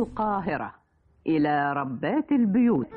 القاهرة إلى ربات البيوت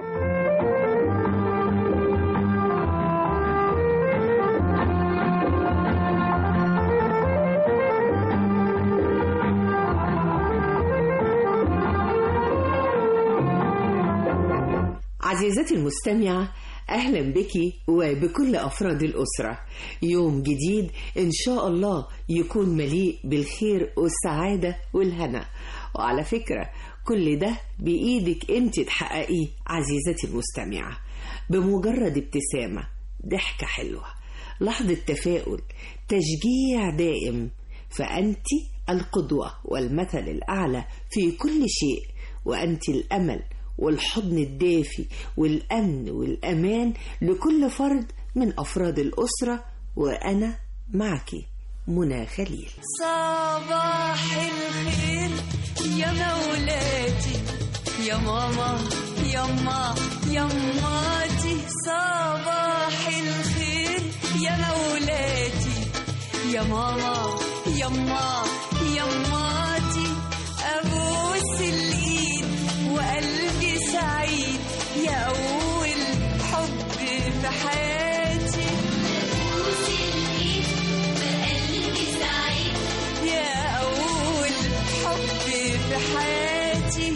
عزيزتي المستمعة أهلا بك وبكل أفراد الأسرة يوم جديد إن شاء الله يكون مليء بالخير والسعادة والهنا وعلى فكرة كل ده بإيدك أنت تحققيه عزيزتي المستمعة بمجرد ابتسامة ضحكة حلوة لحظة تفاؤل تشجيع دائم فأنت القدوة والمثل الأعلى في كل شيء وأنت الأمل والحضن الدافي والأمن والأمان لكل فرد من أفراد الأسرة وأنا معك منى خليل صباح الخير يا مولاتي يا ماما يا ما يا ماتي صباح الخير يا مولاتي يا ماما يا ما يا ماتي ابوس الايد وقلبي سعيد يا اول حب في حياتي ابوس الايد وقلبي سعيد يا أول حب في حياتي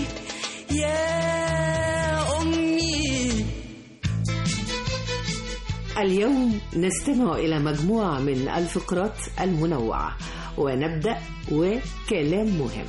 يا أمي اليوم نستمع إلى مجموعة من الفقرات المنوعة ونبدأ وكلام مهم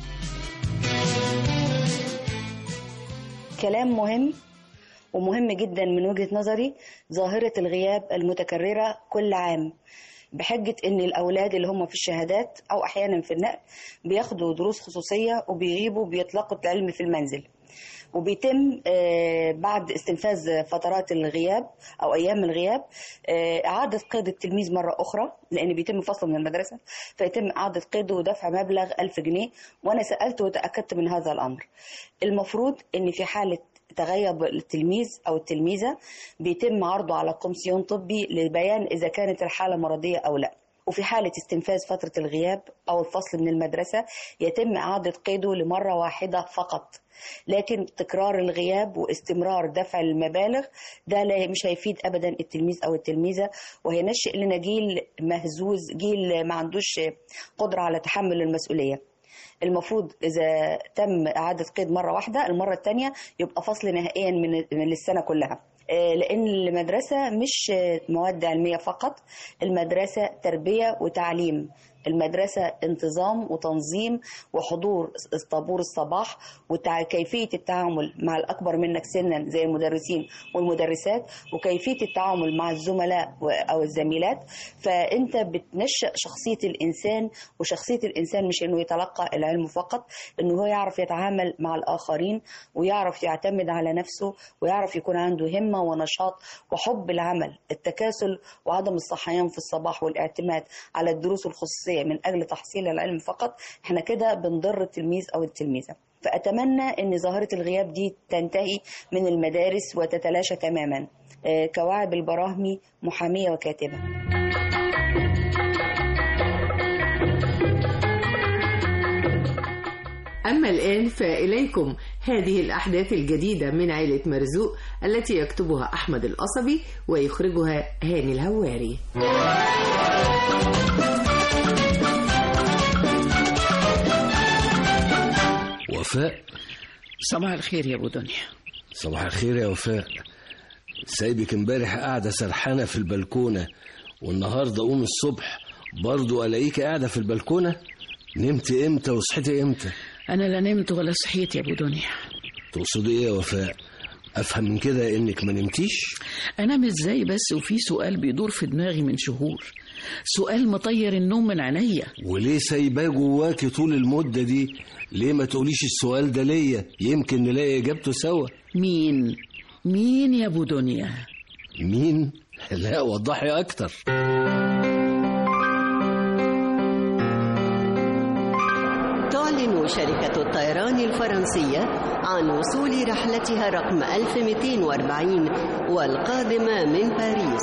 كلام مهم ومهم جدا من وجهة نظري ظاهرة الغياب المتكررة كل عام بحجة إن الأولاد اللي هم في الشهادات أو أحيانا في النقل بياخدوا دروس خصوصية وبيغيبوا بيطلقوا العلم في المنزل وبيتم آه، بعد استنفاذ فترات الغياب او ايام الغياب آه، اعاده قيد التلميذ مره اخرى لان بيتم فصله من المدرسه فيتم اعاده قيده ودفع مبلغ 1000 جنيه وانا سالت وتاكدت من هذا الامر المفروض ان في حاله تغيب التلميذ او التلميذه بيتم عرضه على كومسيون طبي لبيان اذا كانت الحاله مرضيه او لا وفي حالة استنفاذ فترة الغياب أو الفصل من المدرسة يتم إعادة قيده لمرة واحدة فقط لكن تكرار الغياب واستمرار دفع المبالغ ده لا مش هيفيد ابدا التلميذ او التلميذه وهينشئ لنا جيل مهزوز جيل ما عندوش قدره على تحمل المسؤوليه المفروض اذا تم اعاده قيد مره واحده المره الثانيه يبقى فصل نهائيا من من السنه كلها آه، لان المدرسه مش آه، مواد علميه فقط المدرسه تربيه وتعليم المدرسة انتظام وتنظيم وحضور طابور الصباح وكيفية التعامل مع الأكبر منك سنا زي المدرسين والمدرسات وكيفية التعامل مع الزملاء و- أو الزميلات فأنت بتنشأ شخصية الإنسان وشخصية الإنسان مش إنه يتلقى العلم فقط إنه هو يعرف يتعامل مع الآخرين ويعرف يعتمد على نفسه ويعرف يكون عنده همة ونشاط وحب العمل التكاسل وعدم الصحيان في الصباح والاعتماد على الدروس الخصوصية من أجل تحصيل العلم فقط احنا كده بنضر التلميذ أو التلميذة فأتمنى أن ظاهرة الغياب دي تنتهي من المدارس وتتلاشى تماما آه، كواعب البراهمي محامية وكاتبة أما الآن فإليكم هذه الأحداث الجديدة من عائلة مرزوق التي يكتبها أحمد القصبي ويخرجها هاني الهواري وفاء صباح الخير يا ابو دنيا صباح الخير يا وفاء سايبك امبارح قاعدة سرحانة في البلكونة والنهاردة أقوم الصبح برضو ألاقيك قاعدة في البلكونة نمت امتى وصحيتي امتى انا لا نمت ولا صحيت يا ابو دنيا تقصدي ايه يا وفاء افهم من كده انك ما نمتيش انام ازاي بس وفي سؤال بيدور في دماغي من شهور سؤال مطير النوم من عينيا وليه سايباه جواكي طول المدة دي ليه ما تقوليش السؤال ده ليا يمكن نلاقي اجابته سوا مين مين يا ابو دنيا مين لا وضحي اكتر تعلن شركة الطيران الفرنسية عن وصول رحلتها رقم 1240 والقادمة من باريس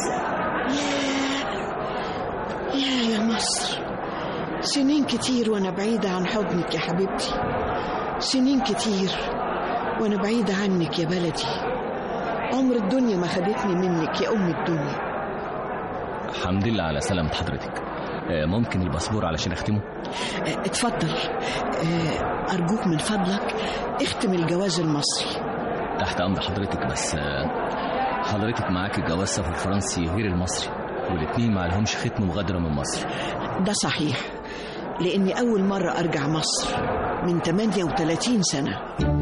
يا يا مصر سنين كتير وانا بعيدة عن حضنك يا حبيبتي سنين كتير وانا بعيدة عنك يا بلدي عمر الدنيا ما خدتني منك يا ام الدنيا الحمد لله على سلامة حضرتك آه، ممكن الباسبور علشان اختمه اه، اتفضل اه، ارجوك من فضلك اختم الجواز المصري تحت امر حضرتك بس آه، حضرتك معاك جواز سفر فرنسي غير المصري والاتنين ما لهمش ختم مغادرة من مصر ده صحيح لاني اول مرة ارجع مصر من 38 سنة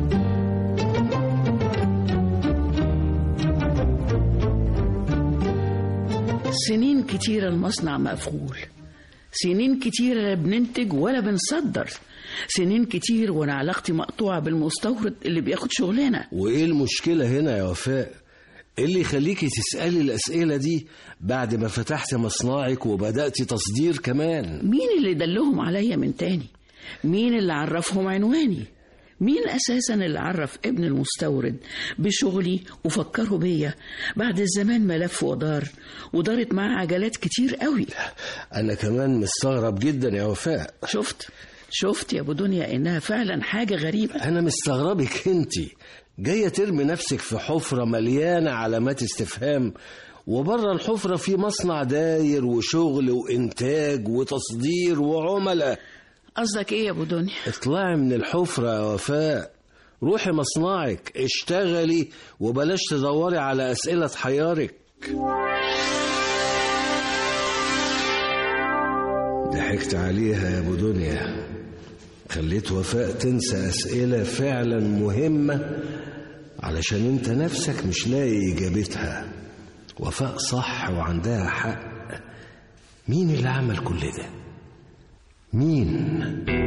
سنين كتيرة المصنع مقفول سنين كتيرة لا بننتج ولا بنصدر سنين كتير وانا علاقتي مقطوعة بالمستورد اللي بياخد شغلنا وايه المشكلة هنا يا وفاء ايه اللي يخليكي تسألي الأسئلة دي بعد ما فتحت مصنعك وبدأتي تصدير كمان مين اللي دلهم عليا من تاني مين اللي عرفهم عنواني مين اساسا اللي عرف ابن المستورد بشغلي وفكروا بيا بعد الزمان ما لف ودار ودارت معاه عجلات كتير قوي أنا كمان مستغرب جدا يا وفاء شفت شفت يا ابو دنيا انها فعلا حاجه غريبه أنا مستغربك انتي جاية ترمي نفسك في حفرة مليانة علامات استفهام وبره الحفرة في مصنع داير وشغل وإنتاج وتصدير وعملاء قصدك ايه يا ابو دنيا اطلعي من الحفرة يا وفاء روحي مصنعك اشتغلي وبلاش تدوري على أسئلة تحيرك ضحكت عليها يا ابو دنيا خليت وفاء تنسى أسئلة فعلا مهمة علشان انت نفسك مش لاقي إجابتها وفاء صح وعندها حق مين اللي عمل كل ده مين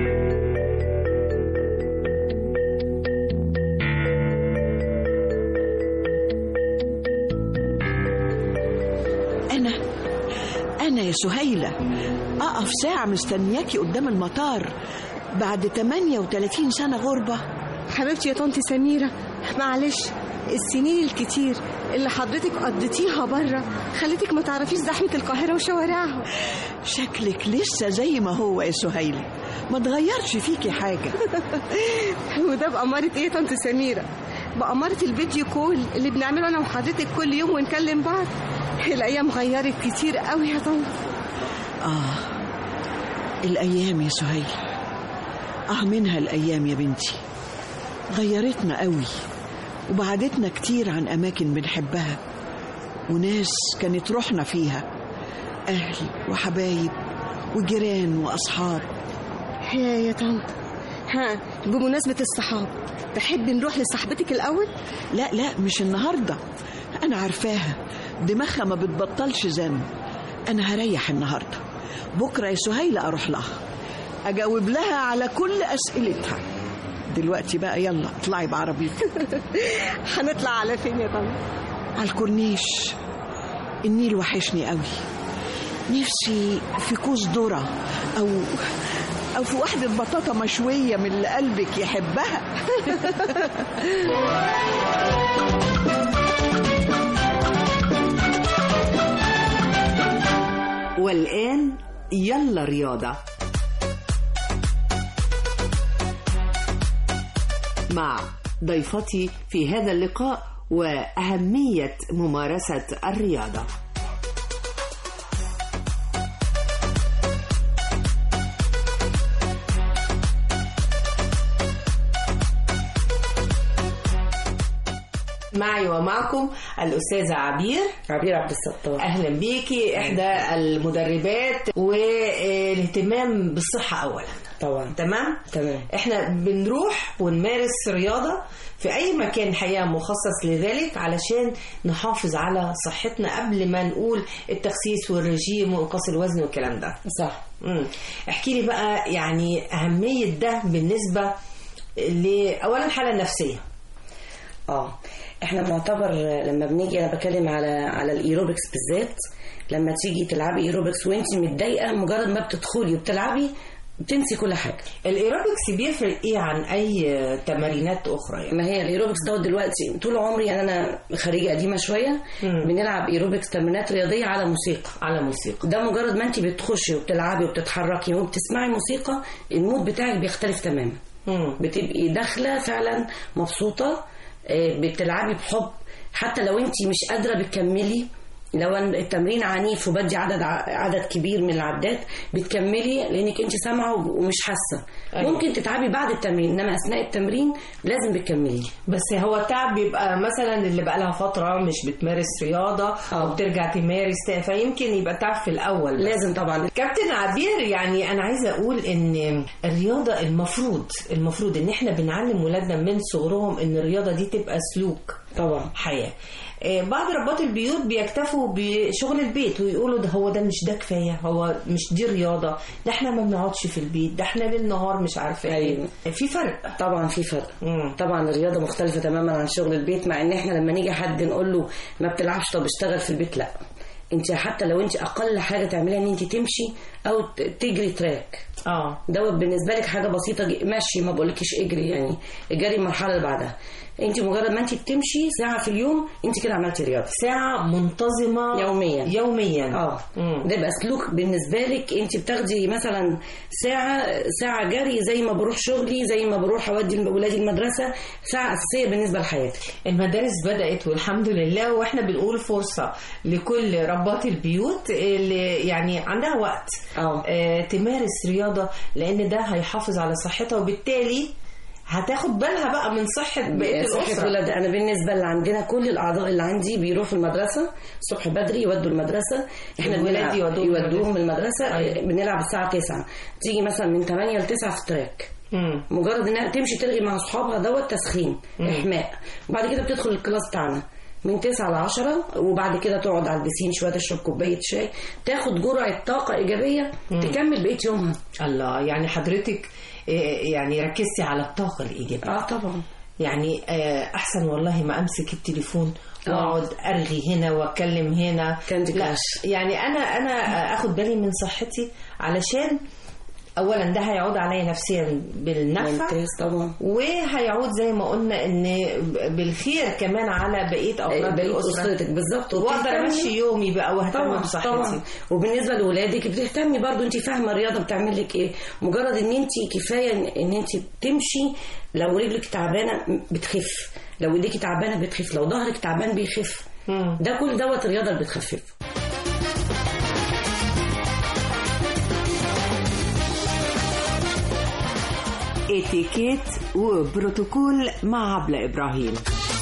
انا انا يا سهيلة اقف ساعة مستنياكي قدام المطار بعد 38 سنة غربة حبيبتي يا طنط سميرة معلش السنين الكتير اللي حضرتك قضيتيها بره خلتك ما تعرفيش زحمة القاهرة وشوارعها شكلك لسه زي ما هو يا سهيلة ما تغيرش فيكي حاجة وده بأمارة ايه يا طنط سميرة بأمارة الفيديو كول اللي بنعمله انا وحضرتك كل يوم ونكلم بعض الأيام غيرت كتير قوي يا طنط آه الأيام يا سهيلة آه منها الأيام يا بنتي غيرتنا قوي وبعدتنا كتير عن أماكن بنحبها وناس كانت روحنا فيها أهل وحبايب وجيران وأصحاب يا يا طنط ها بمناسبة الصحاب تحب نروح لصاحبتك الأول؟ لا لا مش النهاردة أنا عارفاها دماغها ما بتبطلش زن أنا هريح النهاردة بكرة يا سهيلة أروح لها أجاوب لها على كل أسئلتها دلوقتي بقى يلا اطلعي بعربيتك هنطلع على فين يا طنط؟ على الكورنيش النيل وحشني قوي نفسي في كوز ذرة أو أو في واحدة بطاطا مشوية من اللي قلبك يحبها والآن يلا رياضة مع ضيفتي في هذا اللقاء وأهمية ممارسة الرياضة معي ومعكم الأستاذة عبير عبير عبد الستار أهلا بيكي إحدى المدربات والاهتمام بالصحة أولا طبعا تمام؟ تمام احنا بنروح ونمارس رياضة في أي مكان حقيقة مخصص لذلك علشان نحافظ على صحتنا قبل ما نقول التخسيس والرجيم وإنقاص الوزن والكلام ده صح مم. احكي لي بقى يعني أهمية ده بالنسبة لأولا الحالة النفسية اه احنا بنعتبر لما بنيجي انا بكلم على على الايروبكس بالذات لما تيجي تلعبي ايروبكس وانت متضايقه مجرد ما بتدخلي وبتلعبي بتنسي كل حاجه الايروبكس بيفرق ايه عن اي تمارينات اخرى يعني ما هي الايروبكس دوت دلوقتي طول عمري يعني انا خريجه قديمه شويه مم. بنلعب ايروبكس تمرينات رياضيه على موسيقى على موسيقى ده مجرد ما انت بتخشي وبتلعبي وبتتحركي وبتسمعي موسيقى المود بتاعك بيختلف تماما بتبقي داخله فعلا مبسوطه آه، بتلعبي بحب حتى لو انت مش قادره بتكملي لو أن التمرين عنيف وبدي عدد ع- عدد كبير من العدات بتكملي لانك انت سامعه ومش حاسه أيوة. ممكن تتعبي بعد التمرين انما اثناء التمرين لازم بتكملي بس هو التعب بيبقى مثلا اللي بقى لها فتره مش بتمارس رياضه وبترجع تمارس تاني فيمكن يبقى تعب في الاول بس. لازم طبعا كابتن عبير يعني انا عايزه اقول ان الرياضه المفروض المفروض ان احنا بنعلم ولادنا من صغرهم ان الرياضه دي تبقى سلوك طبعا حياه آه، بعض ربات البيوت بيكتفوا بشغل البيت ويقولوا ده هو ده مش ده كفايه هو مش دي رياضه ده احنا ما بنقعدش في البيت ده احنا بالنهار مش عارفه ايه في فرق طبعا في فرق طبعا الرياضه مختلفه تماما عن شغل البيت مع ان احنا لما نيجي حد نقول له ما بتلعبش طب اشتغل في البيت لا انت حتى لو انت اقل حاجه تعمليها ان انت تمشي او ت- تجري تراك اه دوت بالنسبه لك حاجه بسيطه ج- مشي ما بقولكش اجري يعني اجري المرحله اللي بعدها انت مجرد ما انت بتمشي ساعه في اليوم انت كده عملتي رياضه ساعه منتظمه يوميا يوميا اه ده يبقى سلوك بالنسبه لك انت بتاخدي مثلا ساعه ساعه جري زي ما بروح شغلي زي ما بروح اودي ولادي المدرسه ساعه اساسيه بالنسبه لحياتك المدارس بدأت والحمد لله واحنا بنقول فرصة لكل ربات البيوت اللي يعني عندها وقت آه تمارس رياضة لأن ده هيحافظ على صحتها وبالتالي هتاخد بالها بقى من صحة بقية صحة الأسرة ولاد انا بالنسبه اللي عندنا كل الاعضاء اللي عندي بيروحوا المدرسه الصبح بدري يودوا المدرسه احنا الولاد بنلعب- يودوهم يودوهم المدرسة. المدرسه أيوة. بنلعب الساعه 9 تيجي مثلا من 8 ل 9 في التراك مجرد انها تمشي تلغي مع اصحابها دوت تسخين مم. احماء وبعد كده بتدخل الكلاس بتاعنا من 9 ل 10 وبعد كده تقعد على البسين شويه تشرب كوبايه شاي تاخد جرعه طاقه ايجابيه تكمل بقيه يومها الله يعني حضرتك آه، يعني ركزتي على الطاقة الإيجابية اه طبعا يعني آه، أحسن والله ما أمسك التليفون آه. واقعد ارغي هنا واتكلم هنا كاندي لا كراش. يعني انا انا اخد بالي من صحتي علشان اولا ده هيعود عليا نفسيا بالنفع ممتاز طبعا وهيعود زي ما قلنا ان بالخير كمان على بقيه افراد بقية الاسره أسرتك بالظبط واقدر وبتهتمي- امشي يومي بقى واهتم طبعا بصحتي طبعا وبالنسبه لاولادك بتهتمي برضو انت فاهمه الرياضه بتعمل لك ايه مجرد ان انت كفايه ان انت تمشي لو رجلك تعبانه بتخف لو ايديك تعبانه بتخف لو ظهرك تعبان بيخف ده كل دوت الرياضه اللي بتخفف اتيكيت وبروتوكول مع عبلة إبراهيم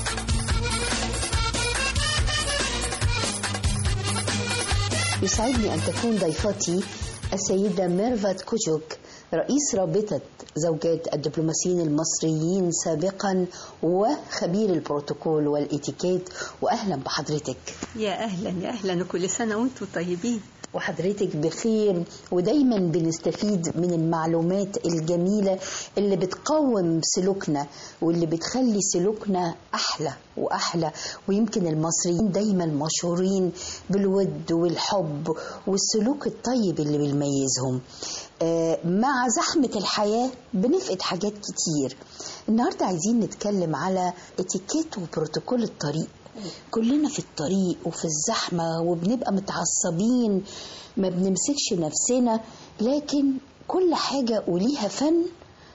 يسعدني أن تكون ضيفتي السيدة ميرفت كوجوك رئيس رابطة زوجات الدبلوماسيين المصريين سابقا وخبير البروتوكول والإتيكيت وأهلا بحضرتك يا اهلا يا اهلا وكل سنه وانتم طيبين وحضرتك بخير ودايما بنستفيد من المعلومات الجميلة اللي بتقوم سلوكنا واللي بتخلي سلوكنا أحلى وأحلى ويمكن المصريين دايما مشهورين بالود والحب والسلوك الطيب اللي بيميزهم آه، مع زحمة الحياة بنفقد حاجات كتير النهاردة عايزين نتكلم على اتيكيت وبروتوكول الطريق كلنا في الطريق وفي الزحمة وبنبقى متعصبين ما بنمسكش نفسنا لكن كل حاجة وليها فن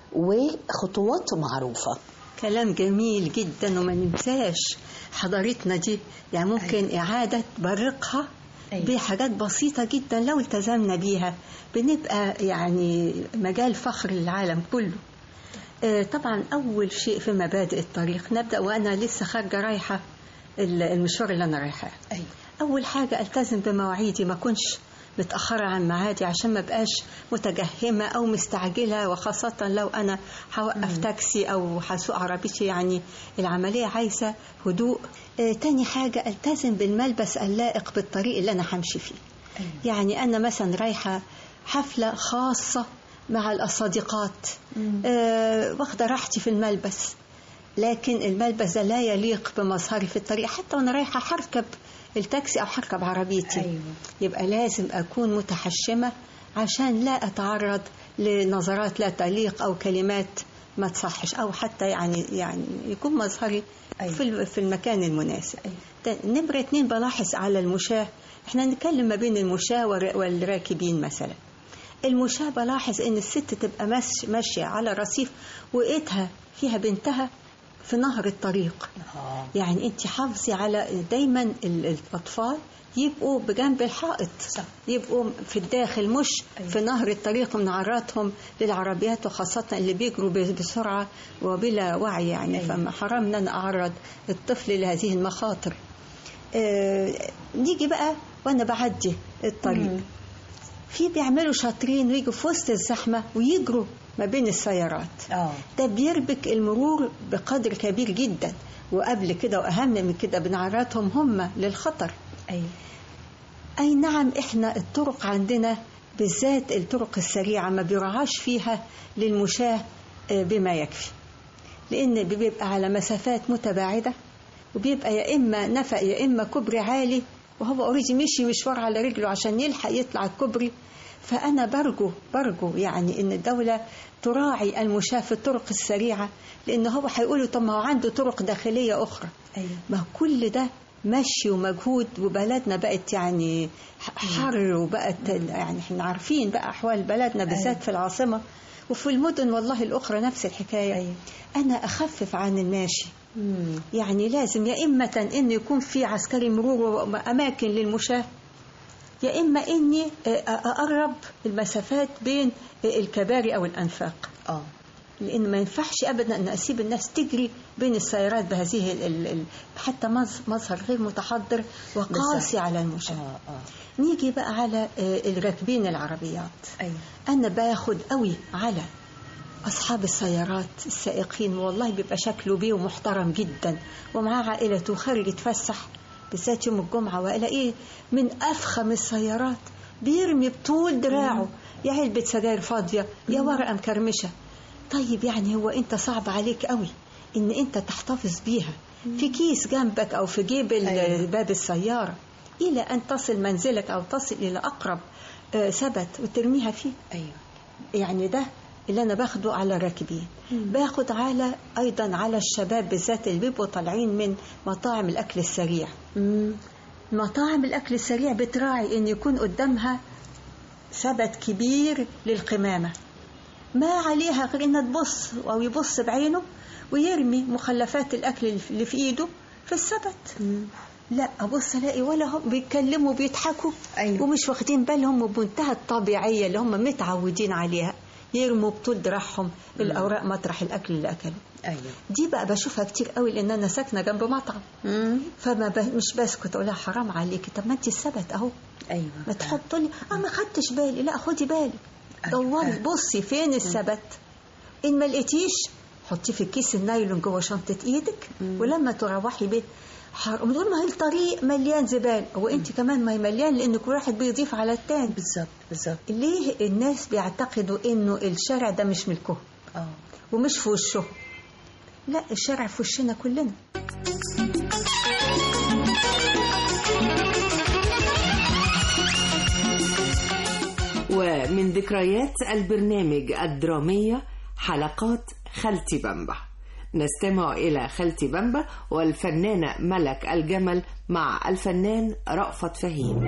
وخطوات معروفة كلام جميل جدا وما ننساش حضارتنا دي يعني ممكن إعادة برقها بحاجات بسيطة جدا لو التزمنا بيها بنبقى يعني مجال فخر للعالم كله آه، طبعا أول شيء في مبادئ الطريق نبدأ وأنا لسه خارجة رايحة ال- المشوار اللي أنا رايحاه أول حاجة ألتزم بمواعيدي ما أكونش متأخرة عن ميعادي عشان ما بقاش متجهمة أو مستعجلة وخاصة لو أنا هوقف تاكسي أو هسوق عربيتي يعني العملية عايزة هدوء آه تاني حاجة ألتزم بالملبس اللائق بالطريق اللي أنا همشي فيه يعني أنا مثلا رايحة حفلة خاصة مع الصديقات آه واخدة راحتي في الملبس لكن الملبس ده لا يليق بمظهري في الطريق حتى وانا رايحه هركب التاكسي او هركب عربيتي أيوة. يبقى لازم اكون متحشمه عشان لا اتعرض لنظرات لا تليق او كلمات ما تصحش او حتى يعني يعني يكون مظهري أيوة. في ال- في المكان المناسب أيوة. نمره اتنين بلاحظ على المشاة احنا نتكلم ما بين المشاة والر- والراكبين مثلا المشاة بلاحظ ان الست تبقى مش ماشية على رصيف وايدها فيها بنتها في نهر الطريق يعني انت حافظي على دايما ال- الاطفال يبقوا بجنب الحائط صح. يبقوا في الداخل مش أيوة. في نهر الطريق منعراتهم للعربيات وخاصة اللي بيجروا ب- بسرعة وبلا وعي يعني أيوة. فما حرام ان انا اعرض الطفل لهذه المخاطر آه نيجي بقى وانا بعدي الطريق مم. في بيعملوا شاطرين ويجوا في وسط الزحمة ويجروا ما بين السيارات اه ده بيربك المرور بقدر كبير جدا وقبل كده واهم من كده بنعرضهم هم للخطر اي اي نعم احنا الطرق عندنا بالذات الطرق السريعه ما بيرعاش فيها للمشاه آه، بما يكفي لان بيبقى على مسافات متباعده وبيبقى يا اما نفق يا اما كوبري عالي وهو اوريدي مشي مشوار على رجله عشان يلحق يطلع الكوبري فانا برجو برجو يعني ان الدوله تراعي المشاة في الطرق السريعه لان هو هيقولوا طب ما هو عنده طرق داخليه اخرى ايوه ما كل ده مشي ومجهود وبلدنا بقت يعني حر وبقت يعني احنا عارفين بقى احوال بلدنا بالذات في العاصمه وفي المدن والله الاخرى نفس الحكايه انا اخفف عن الماشي يعني لازم يا إما إن يكون في عسكري مرور وأماكن للمشاة يا إما إني أقرب المسافات بين الكباري أو الأنفاق اه لأن ما ينفعش أبدا أن أسيب الناس تجري بين السيارات بهذه ال ال ال حتى مظ- مظهر غير متحضر وقاسي بالظبط. على المشاة اه اه نيجي بقى على آه، الراكبين العربيات ايوه أنا باخد قوي على أصحاب السيارات السائقين والله بيبقى شكله بيه ومحترم جدا ومعاه عائلته خارج يتفسح بالذات يوم الجمعة وألاقيه من أفخم السيارات بيرمي بطول دراعه يا علبة سجاير فاضية يا ورقة مكرمشة طيب يعني هو أنت صعب عليك قوي إن أنت تحتفظ بيها في كيس جنبك أو في جيب ال- أيوة. باب السيارة إلى أن تصل منزلك أو تصل إلى أقرب آه، سبت وترميها فيه ايوه يعني ده اللي انا باخده على الراكبين باخد على ايضا على الشباب بالذات اللي بيبقوا طالعين من مطاعم الاكل السريع مطاعم الاكل السريع بتراعي ان يكون قدامها سبت كبير للقمامه ما عليها غير انها تبص او يبص بعينه ويرمي مخلفات الاكل اللي في ايده في السبت لا ابص الاقي ولا هم بيتكلموا بيضحكوا أيوة. ومش واخدين بالهم بمنتهى الطبيعيه اللي هم متعودين عليها يرموا بطول دراعهم الاوراق مطرح الاكل اللي اكلوا ايوه دي بقى بشوفها كتير قوي لان انا ساكنه جنب مطعم فما ب... مش بسكت اقول لها حرام عليكي طب ما انت السبت اهو ايوه ما تحط لي اه ما خدتش بالي لا خدي بالك دوري بصي فين السبت ان ما لقيتيش حطيه في الكيس النايلون جوه شنطه ايدك ولما تروحي بيت حرام تقول ما هي الطريق مليان زبال وانت كمان ما هي مليان لان كل واحد بيضيف على التاني بالظبط بالظبط ليه الناس بيعتقدوا انه الشارع ده مش ملكهم اه ومش في وشهم لا الشارع في وشنا كلنا ومن ذكريات البرنامج الدرامية حلقات خالتي بامبا نستمع إلى خالتي بامبا والفنانة ملك الجمل مع الفنان رأفت فهيم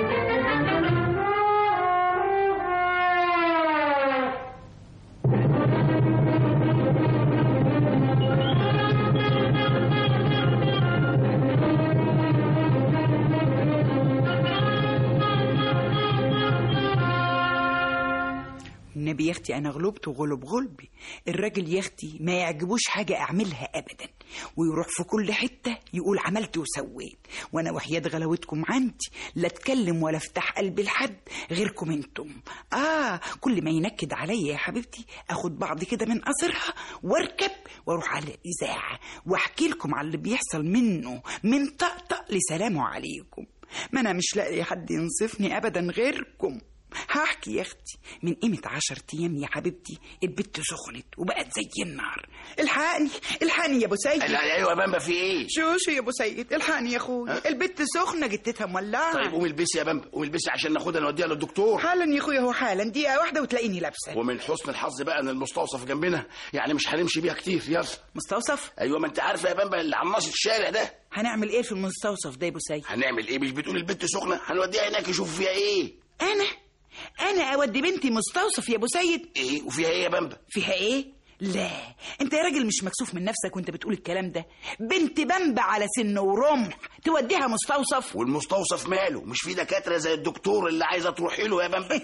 النبي يا اختي انا غلبت وغلب غلبي الراجل يا اختي ما يعجبوش حاجه اعملها ابدا ويروح في كل حته يقول عملت وسويت وانا وحياة غلاوتكم عندي لا اتكلم ولا افتح قلبي لحد غيركم انتم اه كل ما ينكد عليا يا حبيبتي اخد بعض كده من قصرها واركب واروح على الاذاعه واحكي لكم على اللي بيحصل منه من طقطق لسلام عليكم ما انا مش لاقي حد ينصفني ابدا غيركم هحكي يا اختي من قيمة عشر ايام يا حبيبتي البت سخنت وبقت زي النار الحقني الحقني يا ابو سيد لا ايوه يا بامبا في ايه شو شو يا ابو سيد الحقني يا اخويا البت سخنه جتتها مولعه طيب قومي البسي يا بامبا قومي البسي عشان ناخدها نوديها للدكتور حالا يا اخويا هو حالا دقيقه واحده وتلاقيني لابسه ومن حسن الحظ بقى ان المستوصف جنبنا يعني مش هنمشي بيها كتير يلا مستوصف ايوه ما انت عارفه يا بامبا اللي على ناصيه الشارع ده هنعمل ايه في المستوصف ده يا ابو سيد هنعمل ايه مش بتقول البت سخنه هنوديها هناك يشوفوا فيها ايه انا انا اودي بنتي مستوصف يا ابو سيد ايه وفيها ايه يا بامبا فيها ايه لا انت يا راجل مش مكسوف من نفسك وانت بتقول الكلام ده بنت بمبة على سن ورمح توديها مستوصف والمستوصف ماله مش في دكاتره زي الدكتور اللي عايزه تروحي له يا بامبا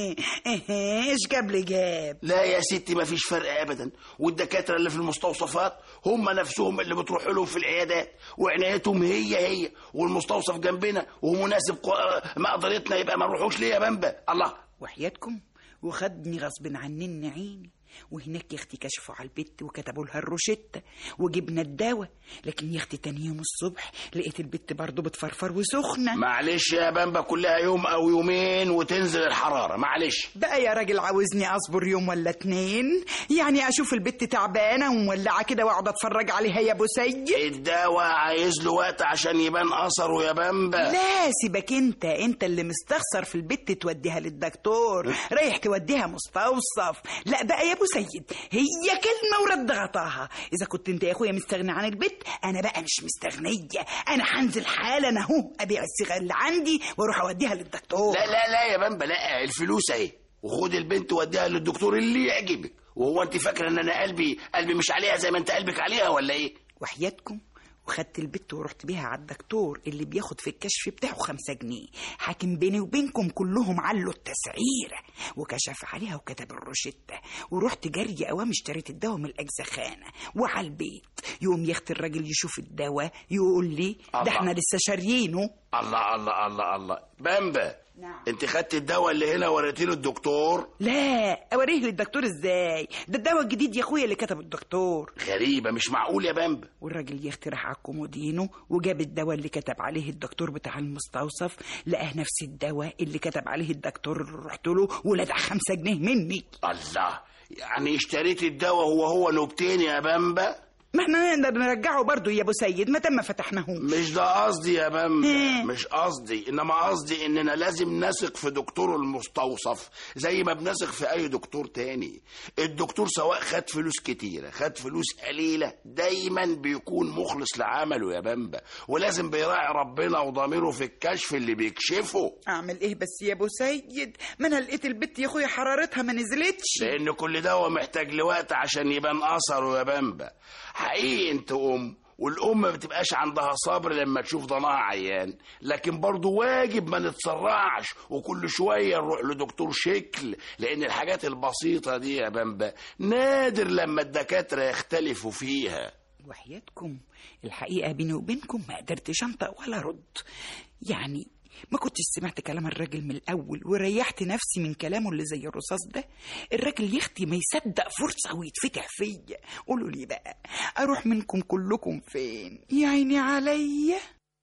ايش جاب لي جاب لا يا ستي مفيش فرق ابدا والدكاتره اللي في المستوصفات هم نفسهم اللي بتروح لهم في العيادات وعنايتهم هي هي والمستوصف جنبنا ومناسب قو- مقدرتنا يبقى ما نروحوش ليه يا بامبا الله وحياتكم وخدني غصب عنني عيني وهناك يا اختي كشفوا على البت وكتبوا لها الروشتة وجبنا الدواء لكن يا اختي تاني يوم الصبح لقيت البت برضه بتفرفر وسخنة معلش يا بامبا كلها يوم او يومين وتنزل الحراره معلش بقى يا راجل عاوزني اصبر يوم ولا اتنين يعني اشوف البت تعبانه ومولعه كده واقعد اتفرج عليها يا ابو سيد الدواء عايز له وقت عشان يبان اثره يا بامبا لا سيبك انت انت اللي مستخسر في البت توديها للدكتور رايح توديها مستوصف لا بقى يا ابو سيد هي كلمه ورد غطاها اذا كنت انت يا اخويا مستغني عن البت انا بقى مش مستغنيه انا هنزل حالا اهو ابيع الصيغه اللي عندي واروح اوديها للدكتور لا لا لا يا بامبا لا الفلوس اهي وخد البنت وديها للدكتور اللي يعجبك وهو انت فاكره ان انا قلبي قلبي مش عليها زي ما انت قلبك عليها ولا ايه وحياتكم وخدت البت ورحت بيها على الدكتور اللي بياخد في الكشف بتاعه خمسة جنيه حاكم بيني وبينكم كلهم علوا التسعيرة وكشف عليها وكتب الروشتة ورحت جري قوام اشتريت الدواء من الأجزخانة وعلى البيت يوم يخت الراجل يشوف الدواء يقول لي ده الله. احنا لسه شاريينه الله الله الله الله بامبا نعم. انت خدت الدواء اللي هنا وريتيه للدكتور لا اوريه للدكتور ازاي ده الدواء الجديد يا اخويا اللي كتبه الدكتور غريبه مش معقول يا بامبا والراجل يخترع على الكومودينو وجاب الدواء اللي كتب عليه الدكتور بتاع المستوصف لقاه نفس الدواء اللي كتب عليه الدكتور اللي رحت له ولدع خمسة جنيه مني الله يعني اشتريت الدواء هو هو نوبتين يا بامبا ما احنا نقدر نرجعه برضه يا ابو سيد ما تم فتحناه مش ده قصدي يا بامبا مش قصدي انما قصدي اننا لازم نثق في دكتور المستوصف زي ما بنثق في اي دكتور تاني الدكتور سواء خد فلوس كتيرة خد فلوس قليلة دايما بيكون مخلص لعمله يا بامبا ولازم بيراعي ربنا وضميره في الكشف اللي بيكشفه اعمل ايه بس يا ابو سيد ما انا لقيت البت يا اخويا حرارتها ما نزلتش لان كل دواء محتاج لوقت عشان يبان اثره يا بامبا حقيقي انت ام والام ما بتبقاش عندها صبر لما تشوف ضناها عيان لكن برضو واجب ما نتسرعش وكل شويه نروح لدكتور شكل لان الحاجات البسيطه دي يا بامبا نادر لما الدكاتره يختلفوا فيها وحياتكم الحقيقة بيني وبينكم ما قدرتش انطق ولا رد يعني ما كنتش سمعت كلام الراجل من الأول وريحت نفسي من كلامه اللي زي الرصاص ده الراجل يختي ما يصدق فرصة ويتفتح فيا قولوا لي بقى أروح منكم كلكم فين يا عيني عليا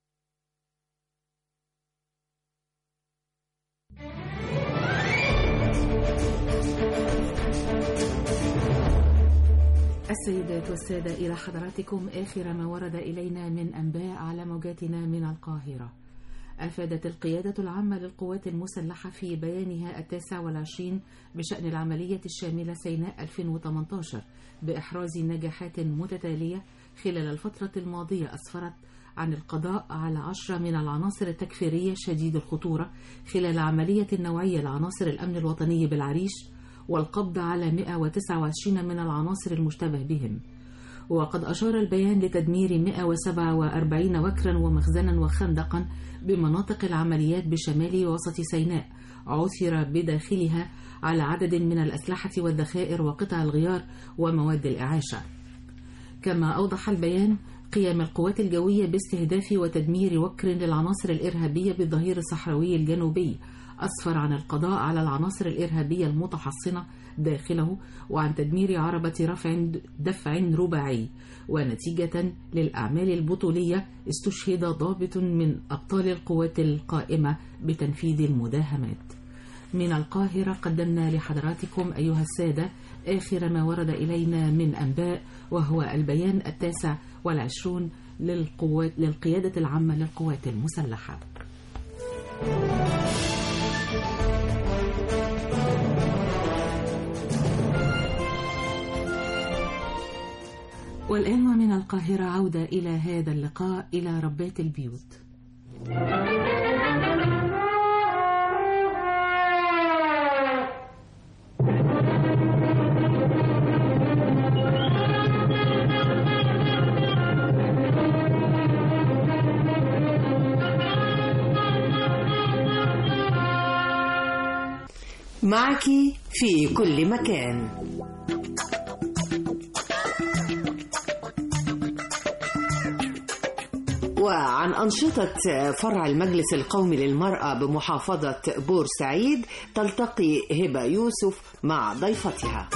السيدات والسادة إلى حضراتكم آخر ما ورد إلينا من أنباء على موجاتنا من القاهرة أفادت القيادة العامة للقوات المسلحة في بيانها التاسع والعشرين بشأن العملية الشاملة سيناء 2018 بإحراز نجاحات متتالية خلال الفترة الماضية أسفرت عن القضاء على عشرة من العناصر التكفيرية شديد الخطورة خلال عملية نوعية لعناصر الأمن الوطني بالعريش والقبض على 129 من العناصر المشتبه بهم وقد أشار البيان لتدمير 147 وكرا ومخزنا وخندقا بمناطق العمليات بشمال وسط سيناء عثر بداخلها على عدد من الأسلحة والذخائر وقطع الغيار ومواد الإعاشة كما أوضح البيان قيام القوات الجوية باستهداف وتدمير وكر للعناصر الإرهابية بالظهير الصحراوي الجنوبي أسفر عن القضاء على العناصر الإرهابية المتحصنة داخله وعن تدمير عربة رفع دفع رباعي ونتيجة للأعمال البطولية استشهد ضابط من أبطال القوات القائمة بتنفيذ المداهمات من القاهرة قدمنا لحضراتكم أيها السادة آخر ما ورد إلينا من أنباء وهو البيان التاسع والعشرون للقوات للقيادة العامة للقوات المسلحة والآن ومن القاهرة عودة إلى هذا اللقاء إلى ربات البيوت معك في كل مكان وعن أنشطة فرع المجلس القومي للمرأة بمحافظة بورسعيد تلتقي هبة يوسف مع ضيفتها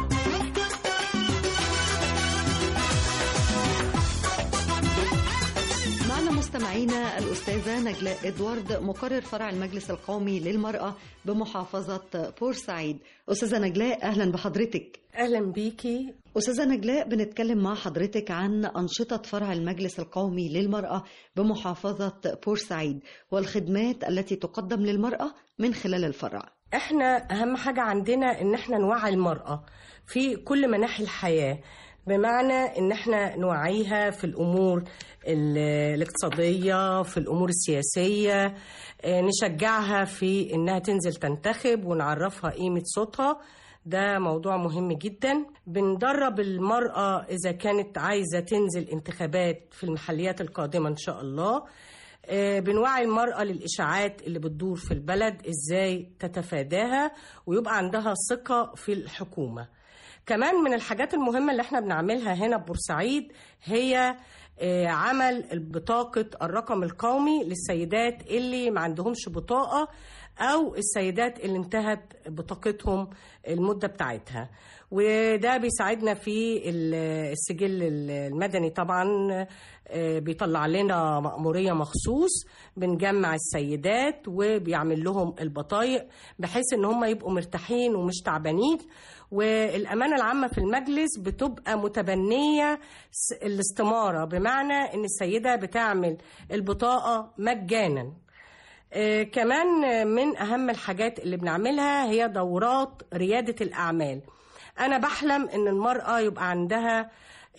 معنا مستمعينا الأستاذة نجلاء إدوارد مقرر فرع المجلس القومي للمرأة بمحافظة بورسعيد أستاذة نجلاء أهلا بحضرتك أهلا بيكي أستاذة نجلاء بنتكلم مع حضرتك عن أنشطة فرع المجلس القومي للمرأة بمحافظة بورسعيد والخدمات التي تقدم للمرأة من خلال الفرع احنا اهم حاجة عندنا ان احنا نوعي المرأة في كل مناحي الحياة بمعنى ان احنا نوعيها في الامور ال- الاقتصادية في الامور السياسية آه، نشجعها في انها تنزل تنتخب ونعرفها قيمة صوتها ده موضوع مهم جدا بندرب المرأة إذا كانت عايزة تنزل انتخابات في المحليات القادمة إن شاء الله آه، بنوعي المرأة للإشاعات اللي بتدور في البلد إزاي تتفاداها ويبقى عندها ثقة في الحكومة كمان من الحاجات المهمة اللي احنا بنعملها هنا ببورسعيد هي آه، عمل بطاقة الرقم القومي للسيدات اللي ما عندهمش بطاقة أو السيدات اللي انتهت بطاقتهم المدة بتاعتها وده بيساعدنا في ال- السجل المدني طبعا آه، بيطلع لنا مأمورية مخصوص بنجمع السيدات وبيعمل لهم البطايق بحيث ان هم يبقوا مرتاحين ومش تعبانين والأمانة العامة في المجلس بتبقى متبنية س- الاستمارة بمعنى ان السيدة بتعمل البطاقة مجانا آه، كمان آه، من أهم الحاجات اللي بنعملها هي دورات ريادة الأعمال أنا بحلم إن المرأة يبقى عندها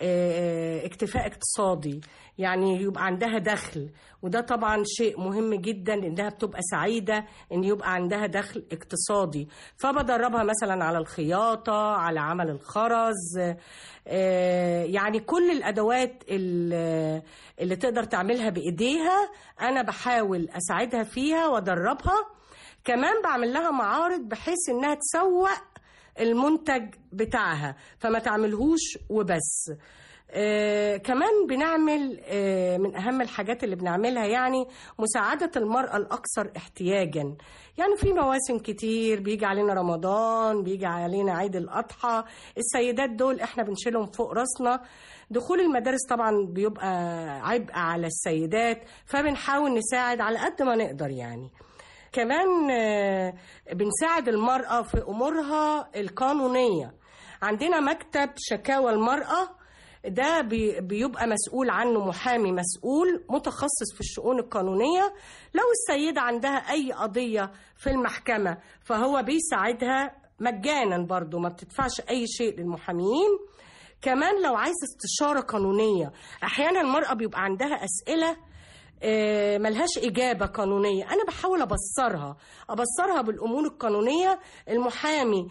آه، اكتفاء اقتصادي يعني يبقى عندها دخل وده طبعا شيء مهم جدا انها بتبقى سعيده ان يبقى عندها دخل اقتصادي فبدربها مثلا على الخياطه على عمل الخرز آه، يعني كل الادوات ال- اللي تقدر تعملها بايديها انا بحاول اساعدها فيها وادربها كمان بعمل لها معارض بحيث انها تسوق المنتج بتاعها فما تعملهوش وبس آه كمان بنعمل آه من أهم الحاجات اللي بنعملها يعني مساعدة المرأة الأكثر احتياجا يعني في مواسم كتير بيجي علينا رمضان بيجي علينا عيد الأضحى السيدات دول احنا بنشيلهم فوق راسنا دخول المدارس طبعا بيبقى عبء على السيدات فبنحاول نساعد على قد ما نقدر يعني كمان آه، بنساعد المرأة في أمورها القانونية عندنا مكتب شكاوى المرأة ده بي- بيبقى مسؤول عنه محامي مسؤول متخصص في الشؤون القانونية لو السيدة عندها أي قضية في المحكمة فهو بيساعدها مجانا برضو ما بتدفعش أي شيء للمحاميين كمان لو عايز استشارة قانونية أحيانا المرأة بيبقى عندها أسئلة آه، ملهاش إجابة قانونية أنا بحاول أبصرها أبصرها بالأمور القانونية المحامي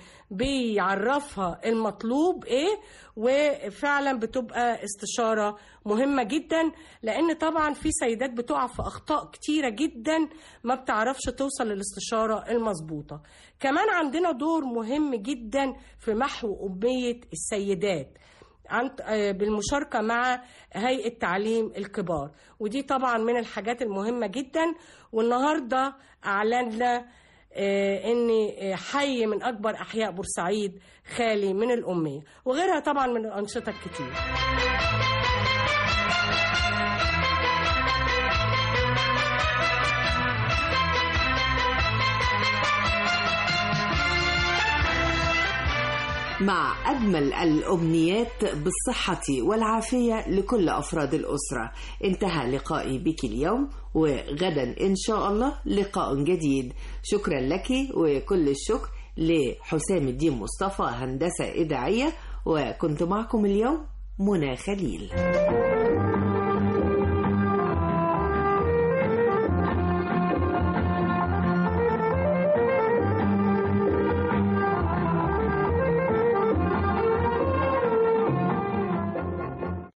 بيعرفها المطلوب إيه وفعلا بتبقى استشارة مهمة جدا لأن طبعا في سيدات بتقع في أخطاء كتيرة جدا ما بتعرفش توصل للاستشارة المظبوطة كمان عندنا دور مهم جدا في محو أمية السيدات عن آه، بالمشاركة مع هيئة تعليم الكبار ودي طبعا من الحاجات المهمة جدا والنهاردة أعلنا آه، ان آه، حي من اكبر احياء بورسعيد خالي من الاميه وغيرها طبعا من الانشطه الكتير مع أجمل الأمنيات بالصحة والعافية لكل أفراد الأسرة انتهى لقائي بك اليوم وغدا إن شاء الله لقاء جديد شكرا لك وكل الشكر لحسام الدين مصطفى هندسة إذاعية وكنت معكم اليوم منى خليل